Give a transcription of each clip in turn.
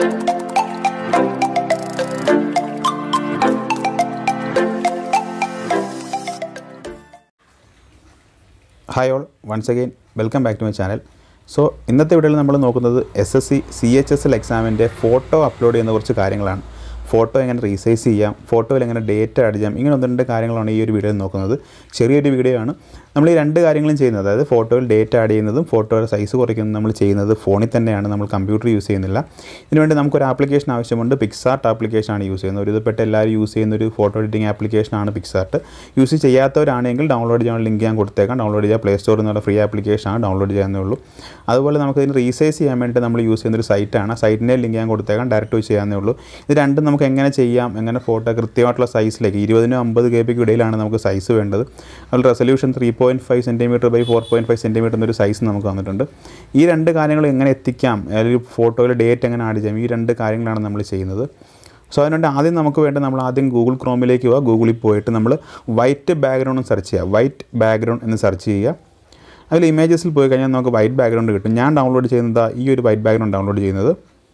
hi all once again welcome back to my channel so ഇന്നത്തെ വീഡിയോയിൽ നമ്മൾ നോക്കുന്നത് S S C C H S L എക്സാമിൻ്റെ photo upload ചെയ്യുന്ന കുറച്ച് കാര്യങ്ങളാണ് ഫോട്ടോ എങ്ങനെ റീസൈസ് ചെയ്യാം ഫോട്ടോയിൽ എങ്ങനെ ഡേറ്റ ആഡ് ചെയ്യാം ഇങ്ങനെ ഒന്ന് രണ്ട് കാര്യങ്ങളാണ് ഈ ഒരു വീഡിയോയിൽ നോക്കുന്നത് ചെറിയൊരു വീഡിയോ ആണ് നമ്മൾ ഈ രണ്ട് കാര്യങ്ങളും ചെയ്യുന്നത് അതായത് ഫോട്ടോയിൽ ഡേറ്റ ആഡ് ചെയ്യുന്നതും ഫോട്ടോയുടെ സൈസ് കുറയ്ക്കുന്നതും നമ്മൾ ചെയ്യുന്നത് ഫോണിൽ തന്നെയാണ് നമ്മൾ കമ്പ്യൂട്ടർ യൂസ് ചെയ്യുന്നില്ല ഇതിനുവേണ്ടി നമുക്കൊരു ആപ്ലിക്കേഷൻ ആവശ്യമുണ്ട് പിക്സാർട്ട് ആപ്ലിക്കേഷനാണ് യൂസ് ചെയ്യുന്നത് ഒരുവിധപ്പെട്ട എല്ലാവരും യൂസ് ചെയ്യുന്ന ഒരു ഫോട്ടോ എഡിറ്റിംഗ് ആപ്ലിക്കേഷനാണ് പിക്സാർട്ട് യൂസ് ചെയ്യാത്തവരാണെങ്കിൽ ഡൗൺലോഡ് ചെയ്യാൻ ലിങ്ക് ഞാൻ കൊടുത്തേക്കാം ഡൗൺലോഡ് ചെയ്യുക പ്ലേ സ്റ്റോറിൽ നിന്നുള്ള ഫ്രീ ആപ്ലിക്കേഷനാണ് ഡൗൺലോഡ് ചെയ്യാവുന്നേ ഉള്ളൂ അതുപോലെ നമുക്ക് ഇതിന് റീസൈസ് ചെയ്യാൻ വേണ്ടി നമ്മൾ യൂസ് ചെയ്യുന്ന ഒരു സൈറ്റാണ് സൈറ്റിൻ്റെ ലിങ്ക് ഞാൻ കൊടുത്തേക്കാം ഡയറക്റ്റ് വെച്ച് ചെയ്യാവുന്നേ ഉള്ളൂ ഇത് രണ്ടും നമുക്ക് എങ്ങനെ ചെയ്യാം എങ്ങനെ ഫോട്ടോ കൃത്യമായിട്ടുള്ള സൈസിലേക്ക് ഇരുപതിനും അമ്പത് കെ പിക്ക് ഇടയിലാണ് നമുക്ക് സൈസ് വേണ്ടത് അതുപോലെ resolution three point five centimetre by four point five centimetre എന്നൊരു സൈസ് നമുക്ക് വന്നിട്ടുണ്ട് ഈ രണ്ട് കാര്യങ്ങൾ എങ്ങനെ എത്തിക്കാം അല്ലെങ്കിൽ ഫോട്ടോയിൽ ഡേറ്റ് എങ്ങനെ ആഡ് ചെയ്യാം ഈ രണ്ട് കാര്യങ്ങളാണ് നമ്മൾ ചെയ്യുന്നത് സോ അതിനുവേണ്ടി ആദ്യം നമുക്ക് വേണ്ട നമ്മൾ ആദ്യം ഗൂഗിൾ ക്രോമിലേക്ക് പോവുക ഗൂഗിളിൽ പോയിട്ട് നമ്മൾ വൈറ്റ് ബാക്ക്ഗ്രൗണ്ട് സെർച്ച് ചെയ്യുക വൈറ്റ് ബാക്ക്ഗ്രൗണ്ട് എന്ന് സെർച്ച് ചെയ്യുക അതിൽ ഇമേജസിൽ പോയി കഴിഞ്ഞാൽ നമുക്ക് വൈറ്റ് ബാക്ക്ഗ്രൗണ്ട് കിട്ടും ഞാൻ ഡൗൺലോഡ് ചെയ്യുന്നത് ഈ ഒരു വൈറ്റ് ബാക്ക്ഗ്രൗണ്ട് ഡൗൺലോഡ് ചെയ്യുന്നത്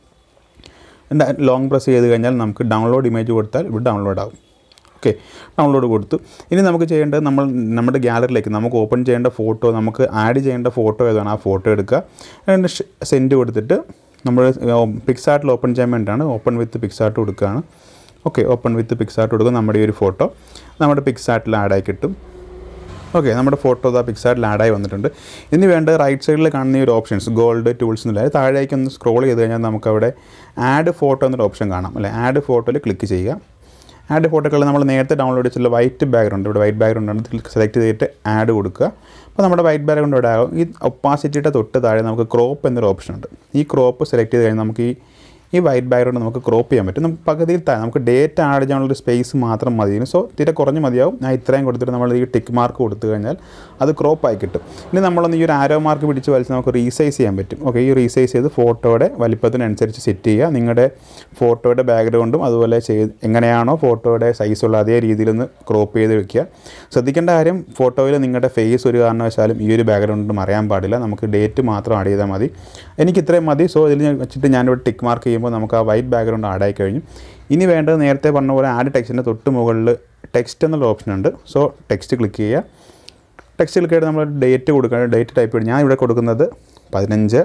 ലോങ് പ്രസ് ചെയ്ത് കഴിഞ്ഞാൽ നമുക്ക് ഡൗൺലോഡ് ഇമേജ് കൊടുത്താൽ ഇവിടെ ഡൗൺലോഡ് ആകും ഓക്കെ ഡൗൺലോഡ് കൊടുത്തു ഇനി നമുക്ക് ചെയ്യേണ്ടത് നമ്മൾ നമ്മുടെ ഗ്യാലറിയിലേക്ക് നമുക്ക് ഓപ്പൺ ചെയ്യേണ്ട ഫോട്ടോ നമുക്ക് ആഡ് ചെയ്യേണ്ട ഫോട്ടോ ഏതാണ് ആ ഫോട്ടോ എടുക്കുക എന്നിട്ട് സെൻഡ് കൊടുത്തിട്ട് നമ്മൾ പിക്സാർട്ടിൽ ഓപ്പൺ ചെയ്യാൻ വേണ്ടിയിട്ടാണ് ഓപ്പൺ വിത്ത് പിക്സാർട്ട് കൊടുക്കുകയാണ് ഓക്കെ ഓപ്പൺ വിത്ത് പിക്സാർട്ട് കൊടുക്കുക നമ്മുടെ ഈ ഒരു ഫോട്ടോ നമ്മുടെ പിക്സാർട്ടിൽ ആഡായി കിട്ടും ഓക്കെ നമ്മുടെ ഫോട്ടോ ഇതാ പിക്സാർട്ടിൽ ആഡായി വന്നിട്ടുണ്ട് ഇനി വേണ്ട റൈറ്റ് സൈഡിൽ കാണുന്ന ഈ ഒരു ഓപ്ഷൻസ് ഗോൾഡ് ടൂൾസ് എന്നുള്ള താഴേക്ക് ഒന്ന് സ്ക്രോൾ ചെയ്ത് കഴിഞ്ഞാൽ നമുക്കവിടെ ആഡ് ഫോട്ടോ എന്നൊരു ഓപ്ഷൻ കാണാം അല്ലെ ആഡ് ഫോട്ടോയിൽ ക്ലിക്ക് ചെയ്യുക ആഡ് ഫോട്ടോകൾ നമ്മൾ നേരത്തെ ഡൗൺലോഡ് ചെയ്തിട്ടുള്ള വൈറ്റ് ബാക്ക്ഗ്രൗണ്ട് ഇവിടെ വൈറ്റ് ബാക്ക്ഗ്രൗണ്ട് ആണ് സെലക്ട് ചെയ്തിട്ട് ആഡ് കൊടുക്കുക അപ്പോൾ നമ്മുടെ വൈറ്റ് ബാക്ക്ഗ്രൗണ്ട് ഇവിടെ ആകും ഈ ഒപ്പാസിറ്റിയുടെ തൊട്ട് താഴെ നമുക്ക് ക്രോപ്പ് എന്നൊരു ഓപ്ഷൻ ഉണ്ട് ഈ ക്രോപ്പ് സെലക്ട് ചെയ്ത് കഴിഞ്ഞാൽ നമുക്ക് ഈ ഈ വൈറ്റ് ബാക്ക്ഗ്രൗണ്ട് നമുക്ക് ക്രോപ്പ് ചെയ്യാൻ പറ്റും നമുക്ക് പകുതിയിൽ താഴെ നമുക്ക് ഡേറ്റ ആഡ് ചെയ്യാനുള്ള സ്പേസ് മാത്രം മതി സോ തീരെ കുറഞ്ഞ് മതിയാവും ഞാൻ ഇത്രയും കൊടുത്തിട്ട് നമ്മൾ ഈ ടിക്ക് മാർക്ക് കൊടുത്തു കഴിഞ്ഞാൽ അത് ക്രോപ്പ് ആയി കിട്ടും ഇനി നമ്മളൊന്ന് ഈ ഒരു ആരോ മാർക്ക് പിടിച്ച് വലിച്ച് നമുക്ക് റീസൈസ് ചെയ്യാൻ പറ്റും ഓക്കെ ഈ റീസൈസ് ചെയ്ത് ഫോട്ടോയുടെ വലിപ്പത്തിനനുസരിച്ച് സെറ്റ് ചെയ്യുക നിങ്ങളുടെ ഫോട്ടോയുടെ ബാക്ക്ഗ്രൗണ്ടും അതുപോലെ ചെയ്ത് എങ്ങനെയാണോ ഫോട്ടോയുടെ സൈസുള്ള അതേ രീതിയിൽ ഒന്ന് ക്രോപ്പ് ചെയ്ത് വെക്കുക ശ്രദ്ധിക്കേണ്ട കാര്യം ഫോട്ടോയിൽ നിങ്ങളുടെ ഫേസ് ഒരു കാരണവശാലും ഈ ഒരു ബാക്ക്ഗ്രൗണ്ട് മറിയാൻ പാടില്ല നമുക്ക് ഡേറ്റ് മാത്രം ആഡ് ചെയ്താൽ മതി എനിക്ക് ഇത്രയും മതി സോ ഇതിൽ വെച്ചിട്ട് ഞാനിവിടെ ടിക്ക് മാർക്ക് ചെയ്യുമ്പോൾ നമുക്ക് ആ വൈറ്റ് ബാക്ക്ഗ്രൗണ്ട് ആഡ് ആയി കഴിഞ്ഞു ഇനി വേണ്ടത് നേരത്തെ പറഞ്ഞ പോലെ ആഡ് ടെക്സ്റ്റിൻ്റെ തൊട്ട് മുകളിൽ ടെക്സ്റ്റ് എന്നുള്ള ഓപ്ഷൻ ഉണ്ട് സോ ടെക്സ്റ്റ് ക്ലിക്ക് ചെയ്യുക ടെക്സ്റ്റ് ക്ലിക്ക് ചെയ്ത് നമ്മൾ ഡേറ്റ് കൊടുക്കുക ഡേറ്റ് ടൈപ്പ് ചെയ്ത് ഞാൻ ഇവിടെ കൊടുക്കുന്നത് പതിനഞ്ച്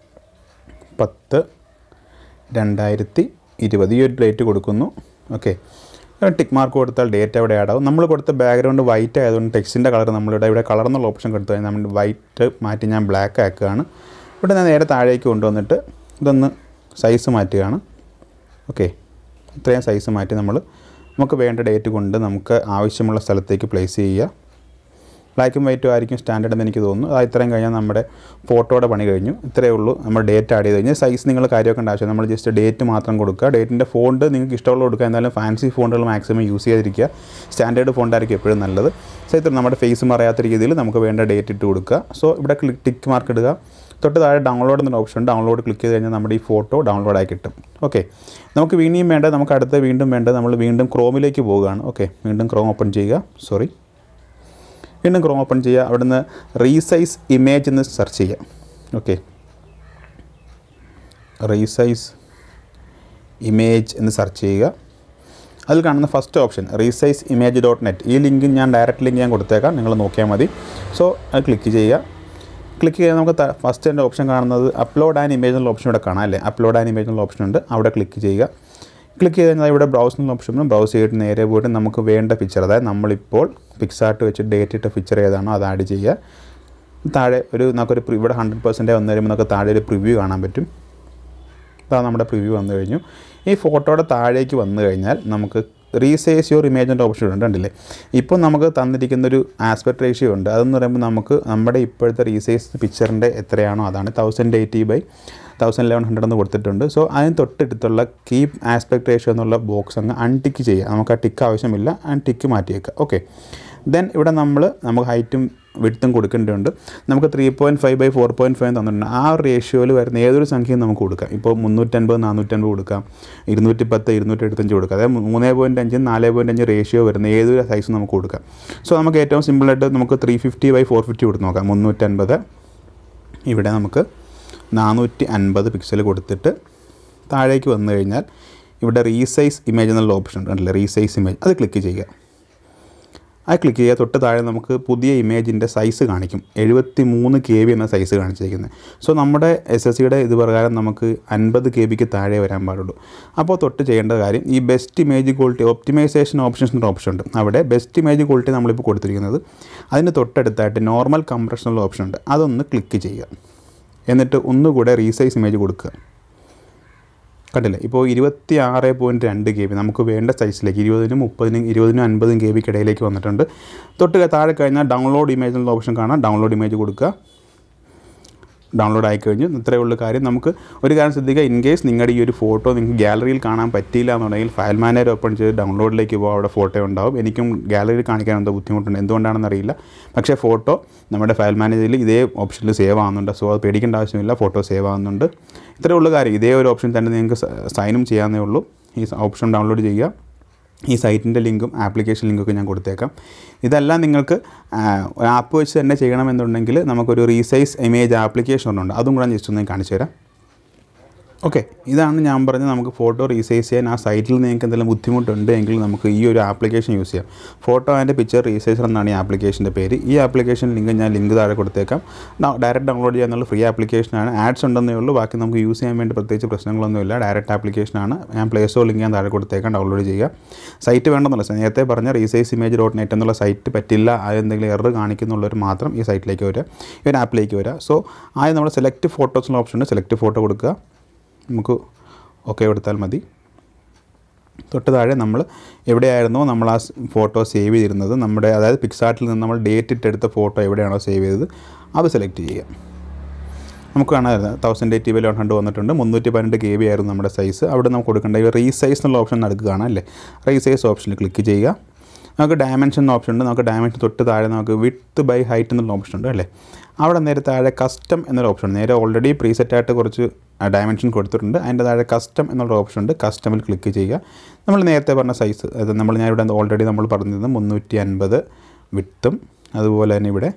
പത്ത് രണ്ടായിരത്തി ഇരുപത് ഈ ഒരു ഡേറ്റ് കൊടുക്കുന്നു ഓക്കെ ടിക്ക് മാർക്ക് കൊടുത്താൽ ഡേറ്റ് അവിടെ ആഡ് ആവും നമ്മൾ കൊടുത്ത ബാക്ക്ഗ്രൗണ്ട് വൈറ്റ് ആയതുകൊണ്ട് ടെക്സ്റ്റിൻ്റെ കളർ നമ്മളിവിടെ ഇവിടെ കളർ എന്നുള്ള ഓപ്ഷൻ കൊടുത്തു കഴിഞ്ഞാൽ നമ്മൾ വൈറ്റ് മാറ്റി ഞാൻ ബ്ലാക്ക് ആക്കുകയാണ് ഇവിടെ ഞാൻ നേരെ താഴേക്ക് കൊണ്ടുവന്നിട്ട് ഇതൊന്ന് സൈസ് മാറ്റുകയാണ് ഓക്കെ ഇത്രയും സൈസ് മാറ്റി നമ്മൾ നമുക്ക് വേണ്ട ഡേറ്റ് കൊണ്ട് നമുക്ക് ആവശ്യമുള്ള സ്ഥലത്തേക്ക് പ്ലേസ് ചെയ്യുക ബ്ലാക്കും വൈറ്റും ആയിരിക്കും സ്റ്റാൻഡേർഡ് എന്ന് എനിക്ക് തോന്നുന്നു അത് ഇത്രയും കഴിഞ്ഞാൽ നമ്മുടെ ഫോട്ടോയുടെ പണി കഴിഞ്ഞു ഇത്രയേ ഉള്ളൂ നമ്മൾ ഡേറ്റ് ആഡ് ചെയ്ത് കഴിഞ്ഞാൽ സൈസ് നിങ്ങൾ കാര്യമൊക്കെ ആവശ്യം നമ്മൾ ജസ്റ്റ് ഡേറ്റ് മാത്രം കൊടുക്കുക ഡേറ്റിൻ്റെ ഫോണ്ട് നിങ്ങൾക്ക് ഇഷ്ടമുള്ള കൊടുക്കുക എന്നാലും ഫാൻസി ഫോണ്ടുകൾ മാക്സിമം യൂസ് ചെയ്തിരിക്കുക സ്റ്റാൻഡേർഡ് ഫോണ്ടായിരിക്കും എപ്പോഴും നല്ലത് സോ ഇത്ര നമ്മുടെ ഫേസ് മറയാത്ത രീതിയിൽ നമുക്ക് വേണ്ട ഡേറ്റ് ഇട്ട് കൊടുക്കുക സോ ഇവിടെ ക്ലിക്ക് ടിക്ക് മാർക്ക് ഇടുക തൊട്ട് താഴെ ഡൗൺലോഡ് എന്നൊരു ഓപ്ഷൻ ഡൗൺലോഡ് ക്ലിക്ക് ചെയ്ത് കഴിഞ്ഞാൽ നമ്മുടെ ഈ ഫോട്ടോ ഡൗൺലോഡ് ആയി കിട്ടും ഓക്കെ നമുക്ക് വീണ്ടും വേണ്ട നമുക്ക് അടുത്ത വീണ്ടും വേണ്ടത് നമ്മൾ വീണ്ടും ക്രോമിലേക്ക് പോവുകയാണ് ഓക്കെ വീണ്ടും ക്രോം ഓപ്പൺ ചെയ്യുക സോറി വീണ്ടും ക്രോം ഓപ്പൺ ചെയ്യുക അവിടുന്ന് റീസൈസ് ഇമേജ് എന്ന് സെർച്ച് ചെയ്യുക ഓക്കെ റീസൈസ് ഇമേജ് എന്ന് സെർച്ച് ചെയ്യുക അതിൽ കാണുന്ന first option resize image dot net ഈ ലിങ്ക് ഞാൻ ഡയറക്റ്റ് ലിങ്ക് ഞാൻ കൊടുത്തേക്കാം നിങ്ങൾ നോക്കിയാൽ മതി സോ അത് ക്ലിക്ക് ചെയ്യുക ക്ലിക്ക് ചെയ്താൽ നമുക്ക് ഫസ്റ്റ് എൻ്റെ ഓപ്ഷൻ കാണുന്നത് അപ്ലോഡ് ആൻഡ് ഇമേജ് എന്നുള്ള ഓപ്ഷൻ ഇവിടെ കാണാം അല്ലേ അപ്ലോഡ് ആൻഡ് ഇമേജ് എന്നുള്ള ഓപ്ഷൻ ഉണ്ട് അവിടെ ക്ലിക്ക് ചെയ്യുക ക്ലിക്ക് ചെയ്ത് കഴിഞ്ഞാൽ ഇവിടെ ബ്രൗസ് എന്നുള്ള ഓപ്ഷൻ ബ്രൗസ് ചെയ്തിട്ട് നേരെ പോയിട്ട് നമുക്ക് വേണ്ട പിക്ചർ അതായത് നമ്മളിപ്പോൾ പിക്സാർട്ട് വെച്ച് ഡേറ്റ് ഇട്ട പിക്ചർ ഏതാണോ അത് ആഡ് ചെയ്യുക താഴെ ഒരു നമുക്കൊരു ഇവിടെ ഹൺഡ്രഡ് പെർസെൻറ്റേജ് വന്നു കഴിയുമ്പോൾ നമുക്ക് താഴെ ഒരു പ്രിവ്യൂ കാണാൻ പറ്റും ഇതാ നമ്മുടെ പ്രിവ്യൂ വന്നു കഴിഞ്ഞു ഈ ഫോട്ടോയുടെ താഴേക്ക് വന്നു കഴിഞ്ഞാൽ നമുക്ക് റീസൈസ് യുവർ ഇമേജിൻ്റെ ഓപ്ഷൻ ഉണ്ട് കണ്ടില്ലേ ഇപ്പോൾ നമുക്ക് തന്നിരിക്കുന്നൊരു ആസ്പെക്ട് റേഷ്യോ ഉണ്ട് അതെന്ന് പറയുമ്പോൾ നമുക്ക് നമ്മുടെ ഇപ്പോഴത്തെ റീസൈസ് പിക്ചറിൻ്റെ എത്രയാണോ അതാണ് thousand eighty by thousand eleven hundred എന്ന് കൊടുത്തിട്ടുണ്ട് സോ അതിന് തൊട്ടടുത്തുള്ള കീപ് ആസ്പെക്ട് റേഷ്യോ എന്നുള്ള ബോക്സ് അങ്ങ് അൺടിക്ക് ചെയ്യുക നമുക്ക് ആ ടിക്ക് ആവശ്യമില്ല ആ ടിക്ക് മാറ്റിയേക്കുക ഓക്കെ ദെൻ ഇവിടെ നമ്മൾ നമുക്ക് ഹൈറ്റും വിടുത്തും കൊടുക്കേണ്ടതുണ്ട് നമുക്ക് three point five by four point five തന്നിട്ടുണ്ട് ആ റേഷ്യോയിൽ വരുന്ന ഏതൊരു സംഖ്യയും നമുക്ക് കൊടുക്കാം ഇപ്പോൾ മുന്നൂറ്റൻപത് നാനൂറ്റൻപത് കൊടുക്കാം ഇരുന്നൂറ്റി പത്ത് ഇരുന്നൂറ്റി എഴുപത്തഞ്ച് കൊടുക്കാം അതായത് മൂന്ന് പോയിൻറ്റ് അഞ്ച് നാല് പോയിൻറ്റ് അഞ്ച് റേഷ്യോ വരുന്ന ഏതൊരു സൈസ് നമുക്ക് കൊടുക്കാം സോ നമുക്ക് ഏറ്റവും സിമ്പിളായിട്ട് നമുക്ക് three fifty by four fifty കൊടുത്ത് നോക്കാം മുന്നൂറ്റൻപത് ഇവിടെ നമുക്ക് നാനൂറ്റി അൻപത് പിക്സൽ കൊടുത്തിട്ട് താഴേക്ക് വന്നു കഴിഞ്ഞാൽ ഇവിടെ റീസൈസ് ഇമേജ് എന്നുള്ള ഓപ്ഷൻ ഉണ്ട് കണ്ടില്ലേ റീസൈസ് ഇമേജ് അത് ക്ലിക്ക് ചെയ്യുക അത് ക്ലിക്ക് ചെയ്യുക തൊട്ട് താഴെ നമുക്ക് പുതിയ ഇമേജിൻ്റെ സൈസ് കാണിക്കും എഴുപത്തി മൂന്ന് കെ ബി എന്ന സൈസ് കാണിച്ചിരിക്കുന്നത് സോ നമ്മുടെ എസ് എസ് സിയുടെ ഇത് പ്രകാരം നമുക്ക് അൻപത് കെ ബിക്ക് താഴെ വരാൻ പാടുള്ളൂ അപ്പോൾ തൊട്ട് ചെയ്യേണ്ട കാര്യം ഈ best image quality optimisation options എന്ന ഓപ്ഷൻ ഉണ്ട് അവിടെ ബെസ്റ്റ് ഇമേജ് ക്വാളിറ്റി നമ്മളിപ്പോൾ കൊടുത്തിരിക്കുന്നത് അതിന് തൊട്ടടുത്തായിട്ട് നോർമൽ കംപ്രഷൻ എന്നുള്ള ഓപ്ഷൻ ഉണ്ട് അതൊന്ന് ക്ലിക്ക് ചെയ്യുക എന്നിട്ട് ഒന്നുകൂടെ റീസൈസ് ഇമേജ് കൊടുക്കുക കണ്ടില്ലേ ഇപ്പോൾ ഇരുപത്തി ആറ് പോയിൻറ്റ് രണ്ട് കെ ബി നമുക്ക് വേണ്ട സൈസിലേക്ക് ഇരുപതിനും മുപ്പതിനും ഇരുപതിനും അൻപതും കെ ബിക്ക് ഇടയിലേക്ക് വന്നിട്ടുണ്ട് തൊട്ട് താഴെ കഴിഞ്ഞാൽ ഡൗൺലോഡ് ഇമേജ് എന്നുള്ള ഓപ്ഷൻ കാണാം ഡൗൺലോഡ് ഇമേജ് കൊടുക്കുക ഡൗൺലോഡ് ആയി കഴിഞ്ഞു ഇത്രയേ ഉള്ളൂ കാര്യം നമുക്ക് ഒരു കാര്യം ശ്രദ്ധിക്കുക ഇൻ കേസ് നിങ്ങളുടെ ഈ ഒരു ഫോട്ടോ നിങ്ങൾക്ക് ഗാലറിയിൽ കാണാൻ പറ്റിയില്ല എന്നുണ്ടെങ്കിൽ ഫയൽ മാനേജർ ഓപ്പൺ ചെയ്ത് ഡൗൺലോഡിലേക്ക് പോകുക അവിടെ ഫോട്ടോ ഉണ്ടാവും എനിക്കും ഗാലറിയിൽ കാണിക്കാൻ എന്തോ ബുദ്ധിമുട്ടുണ്ട് എന്തുകൊണ്ടാണെന്ന് അറിയില്ല പക്ഷേ ഫോട്ടോ നമ്മുടെ ഫയൽ മാനേജറിൽ ഇതേ ഓപ്ഷനിൽ സേവ് ആവുന്നുണ്ട് സോ അത് പേടിക്കേണ്ട ആവശ്യമില്ല ഫോട്ടോ സേവ് ആവുന്നുണ്ട് ഇത്രയേ ഉള്ളൂ കാര്യം ഇതേ ഒരു ഓപ്ഷൻ തന്നെ നിങ്ങൾക്ക് സൈനും ചെയ്യാവുന്നേ ഉള്ളൂ ഈ ഓപ്ഷൻ ഡൗൺലോഡ് ചെയ്യുക ഈ സൈറ്റിൻ്റെ ലിങ്കും ആപ്ലിക്കേഷൻ ലിങ്കൊക്കെ ഞാൻ കൊടുത്തേക്കാം ഇതെല്ലാം നിങ്ങൾക്ക് ആപ്പ് വെച്ച് തന്നെ ചെയ്യണമെന്നുണ്ടെങ്കിൽ നമുക്കൊരു റീസൈസ് ഇമേജ് ആപ്ലിക്കേഷൻ ഉണ്ട് അതും കൂടെ ജസ്റ്റ് ഒന്ന് കാണിച്ചു തരാം ഓക്കെ ഇതാണ് ഞാൻ പറഞ്ഞത് നമുക്ക് ഫോട്ടോ റീസൈസ് ചെയ്യാൻ ആ സൈറ്റിൽ നിങ്ങൾക്ക് എന്തെങ്കിലും ബുദ്ധിമുട്ടുണ്ട് എങ്കിൽ നമുക്ക് ഈ ഒരു ആപ്ലിക്കേഷൻ യൂസ് ചെയ്യാം ഫോട്ടോ ആൻഡ് പിക്ചർ റീസൈസർ എന്നാണ് ഈ ആപ്ലിക്കേഷൻ്റെ പേര് ഈ ആപ്ലിക്കേഷൻ ലിങ്ക് ഞാൻ ലിങ്ക് താഴെ കൊടുത്തേക്കാം ഡയറക്റ്റ് ഡൗൺലോഡ് ചെയ്യാനുള്ള ഫ്രീ ആപ്ലിക്കേഷനാണ് ആഡ്സ് ഉണ്ടെന്നേ ഉള്ളൂ ബാക്കി നമുക്ക് യൂസ് ചെയ്യാൻ വേണ്ടി പ്രത്യേകിച്ച് പ്രശ്നങ്ങളൊന്നുമില്ല ഡയറക്റ്റ് ആപ്ലിക്കേഷനാണ് ഞാൻ പ്ലേ സ്റ്റോർ ലിങ്ക് ഞാൻ താഴെ കൊടുത്തേക്കാം ഡൗൺലോഡ് ചെയ്യുക സൈറ്റ് വേണമെന്നല്ല നേരത്തെ പറഞ്ഞ റീസൈസ് ഇമേജ് ഡോട്ട് നെറ്റ് എന്നുള്ള സൈറ്റ് പറ്റില്ല അത് എന്തെങ്കിലും എറർ കാണിക്കുന്നുള്ളവർ മാത്രം ഈ സൈറ്റിലേക്ക് വരിക ഈ ഒരു ആപ്പിലേക്ക് വരിക സോ ആദ്യം നമ്മൾ സെലക്ട് ഫോട്ടോസ് എന്നുള്ള ഓപ്ഷൻ ഉണ്ട് സെലക്ട് ഫോട്ടോ കൊടുക്കുക നമുക്ക് ഓക്കെ കൊടുത്താൽ മതി തൊട്ട് താഴെ നമ്മൾ എവിടെയായിരുന്നോ നമ്മൾ ആ ഫോട്ടോ സേവ് ചെയ്തിരുന്നത് നമ്മുടെ അതായത് പിക്സാർട്ടിൽ നിന്ന് നമ്മൾ ഡേറ്റ് ഇട്ടെടുത്ത ഫോട്ടോ എവിടെയാണോ സേവ് ചെയ്തത് അത് സെലക്ട് ചെയ്യുക നമുക്ക് കാണാമായിരുന്നു തൗസൻഡ് എയ്റ്റി ബൈ ഹൺഡ്രഡ് വന്നിട്ടുണ്ട് മുന്നൂറ്റി പന്ത്രണ്ട് കെ ബി ആയിരുന്നു നമ്മുടെ സൈസ് അവിടെ നമുക്ക് കൊടുക്കേണ്ട ഈ റീസൈസ് എന്നുള്ള ഓപ്ഷൻ നടുക്ക് കാണാം അല്ലേ റീസൈസ് ഓപ്ഷനിൽ ക്ലിക്ക് ചെയ്യുക നമുക്ക് ഡയമെൻഷൻ എന്ന ഓപ്ഷൻ ഉണ്ട് നമുക്ക് ഡയമെൻഷൻ തൊട്ട് താഴെ നമുക്ക് വിത്ത് ബൈ ഹൈറ്റ് എന്നുള്ള ഓപ്ഷൻ ഉണ്ട് അല്ലേ അവിടെ നേരെ താഴെ കസ്റ്റം എന്നൊരു ഓപ്ഷൻ ഉണ്ട് നേരെ ഓൾറെഡി പ്രീസെറ്റ് ആയിട്ട് കുറച്ച് ഡയമെൻഷൻ കൊടുത്തിട്ടുണ്ട് അതിൻ്റെ താഴെ കസ്റ്റം എന്നുള്ള ഓപ്ഷൻ ഉണ്ട് കസ്റ്റമിൽ ക്ലിക്ക് ചെയ്യുക നമ്മൾ നേരത്തെ പറഞ്ഞ സൈസ് അത് നമ്മൾ ഞാൻ ഇവിടെ ഓൾറെഡി നമ്മൾ പറഞ്ഞത് മുന്നൂറ്റി അൻപത് വിട്ടും അതുപോലെ തന്നെ ഇവിടെ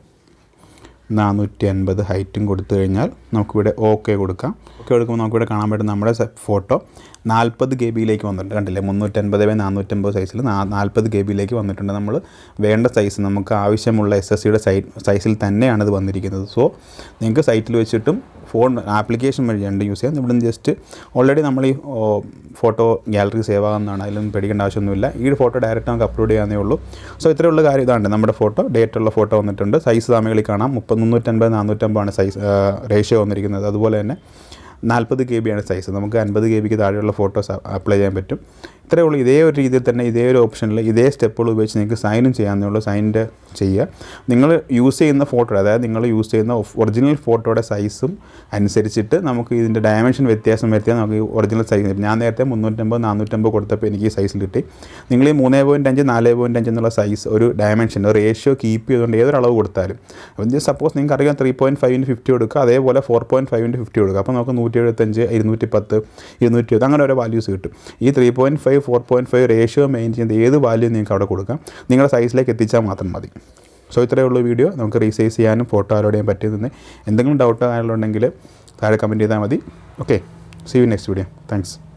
നാനൂറ്റി അൻപത് ഹൈറ്റും കൊടുത്തു കഴിഞ്ഞാൽ നമുക്കിവിടെ ഓക്കെ കൊടുക്കാം ഓക്കെ കൊടുക്കുമ്പോൾ നമുക്കിവിടെ കാണാൻ പറ്റും നമ്മുടെ ഫോട്ടോ നാൽപ്പത് കെ ബിയിലേക്ക് വന്നിട്ടുണ്ട് കണ്ടില്ലേ മുന്നൂറ്റൻപത് ബൈ നാനൂറ്റമ്പത് സൈസിൽ നാൽപ്പത് കെ ബിയിലേക്ക് വന്നിട്ടുണ്ട് നമ്മൾ വേണ്ട സൈസ് നമുക്ക് ആവശ്യമുള്ള എസ് എസ് സിയുടെ സൈ സൈസിൽ തന്നെയാണ് ഇത് വന്നിരിക്കുന്നത് സോ നിങ്ങൾക്ക് സൈറ്റിൽ വെച്ചിട്ടും ഫോൺ ആപ്ലിക്കേഷൻ വഴി രണ്ടും യൂസ് ചെയ്യാം ഇവിടുന്ന് ജസ്റ്റ് ഓൾറെഡി നമ്മൾ ഈ ഫോട്ടോ ഗാലറി സേവ് ആകുന്നതാണ് അതിലൊന്നും പേടിക്കേണ്ട ആവശ്യമൊന്നുമില്ല ഈ ഫോട്ടോ ഡയറക്റ്റ് നമുക്ക് അപ്ലോഡ് ചെയ്യാനേ ഉള്ളൂ സോ ഇത്രയുള്ള കാര്യം ഇതാണ് നമ്മുടെ ഫോട്ടോ ഡേറ്റ് ഉള്ള ഫോട്ടോ വന്നിട്ടുണ്ട് സൈസ് താമകളിൽ കാണാം മുപ്പത് മുന്നൂറ്റൻപത് നാനൂറ്റമ്പതാണ് സൈസ് റേഷ്യോ വന്നിരിക്കുന്നത് അതുപോലെ തന്നെ നാൽപ്പത് കെ ബിയാണ് സൈസ് നമുക്ക് അൻപത് കെ ബിക്ക് താഴെയുള്ള ഫോട്ടോസ് അപ്ലൈ ചെയ്യാൻ പറ്റും ഇത്രയേ ഉള്ളൂ ഇതേ ഒരു രീതിയിൽ തന്നെ ഇതേ ഒരു ഓപ്ഷനിൽ ഇതേ സ്റ്റെപ്പുകൾ ഉപയോഗിച്ച് നിങ്ങൾക്ക് സൈനും ചെയ്യാവുന്നേ ഉള്ളൂ സൈനിൻ്റെ ചെയ്യുക നിങ്ങൾ യൂസ് ചെയ്യുന്ന ഫോട്ടോ അതായത് നിങ്ങൾ യൂസ് ചെയ്യുന്ന ഒറിജിനൽ ഫോട്ടോയുടെ സൈസും അനുസരിച്ചിട്ട് നമുക്ക് ഇതിൻ്റെ ഡയമെൻഷൻ വ്യത്യാസം വരുത്തിയാൽ നമുക്ക് ഈ ഒറിജിനൽ സൈസ് കിട്ടും ഞാൻ നേരത്തെ മുന്നൂറ്റമ്പത് നാനൂറ്റമ്പത് കൊടുത്തപ്പോൾ എനിക്ക് ഈ സൈസിൽ കിട്ടി നിങ്ങൾ ഈ മൂന്ന് പോയിൻറ്റ് അഞ്ച് നാല് പോയിൻറ്റ് അഞ്ച് എന്നുള്ള സൈസ് ഒരു ഡയമെൻഷൻ ഒരു റേഷ്യോ കീപ്പ് ചെയ്തുകൊണ്ട് ഏതൊരു അളവ് കൊടുത്താലും അപ്പം സപ്പോസ് നിങ്ങൾക്ക് അറിയാം ത്രീ പോയിൻറ്റ് ഫൈവിന് ഫിഫ്റ്റി കൊടുക്കുക അതേപോലെ ഫോർ പോയിൻറ്റ് ഫൈവിന് ഫിഫ്റ്റി കൊടുക്കുക അപ്പോൾ നമുക്ക് നൂറ്റി എഴുപത്തഞ്ച് ഇരുന്നൂറ്റി പത്ത് ഇരുന്നൂറ്റി ഇരുപത് അങ്ങനെ ഓരോ വാല്യൂസ് കിട്ടും ഈ three point five four point five ratio മെയിൻ ചെയ്യുന്നത് ഏത് വാല്യൂ നിങ്ങൾക്ക് അവിടെ കൊടുക്കാം നിങ്ങളുടെ സൈസിലേക്ക് എത്തിച്ചാൽ മാത്രം മതി സോ ഇത്രയേ ഉള്ളൂ വീഡിയോ നമുക്ക് റീസൈസ് ചെയ്യാനും ഫോട്ടോ അപ്ലോഡ് ചെയ്യാൻ പറ്റിയതെന്ന് എന്തെങ്കിലും ഡൗട്ട് ആയാലുണ്ടെങ്കിൽ താഴെ കമൻറ്റ് ചെയ്താൽ മതി okay see you next video thanks